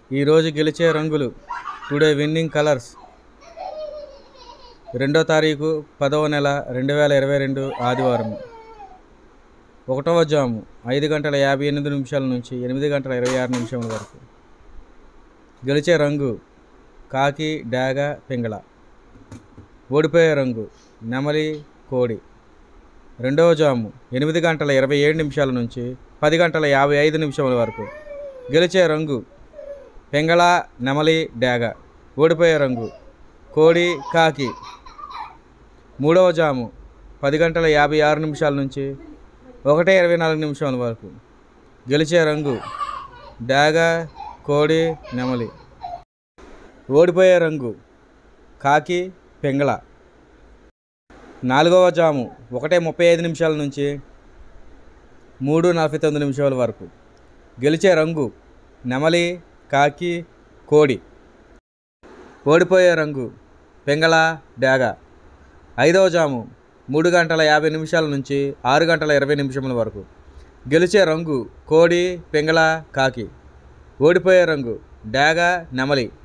ఈరోజు గెలిచే రంగులు టుడే విన్నింగ్ కలర్స్ రెండో తారీఖు పదవ నెల రెండు వేల ఇరవై రెండు ఆదివారం ఒకటవ జాము ఐదు గంటల యాభై ఎనిమిది నిమిషాల నుంచి ఎనిమిది గంటల ఇరవై ఆరు నిమిషాల వరకు గెలిచే రంగు కాకి డాగ పింగళ ఓడిపోయే రంగు నెమలి కోడి రెండవ జాము ఎనిమిది గంటల ఇరవై ఏడు నిమిషాల నుంచి పది గంటల యాభై ఐదు నిమిషాల వరకు గెలిచే రంగు పెంగళ నెమలి డాగ ఓడిపోయే రంగు కోడి కాకి మూడవ జాము పది గంటల యాభై ఆరు నిమిషాల నుంచి ఒకటే ఇరవై నాలుగు నిమిషాల వరకు గెలిచే రంగు డాగ కోడి నెమలి ఓడిపోయే రంగు కాకి పెంగళ నాలుగవ జాము ఒకటే ముప్పై ఐదు నిమిషాల నుంచి మూడు నలభై తొమ్మిది నిమిషాల వరకు గెలిచే రంగు నెమలి కాకి కోడి ఓడిపోయే రంగు పెంగళ డాగ ఐదవ జాము మూడు గంటల యాభై నిమిషాల నుంచి ఆరు గంటల ఇరవై నిమిషముల వరకు గెలిచే రంగు కోడి పెంగళ కాకి ఓడిపోయే రంగు డాగ నెమలి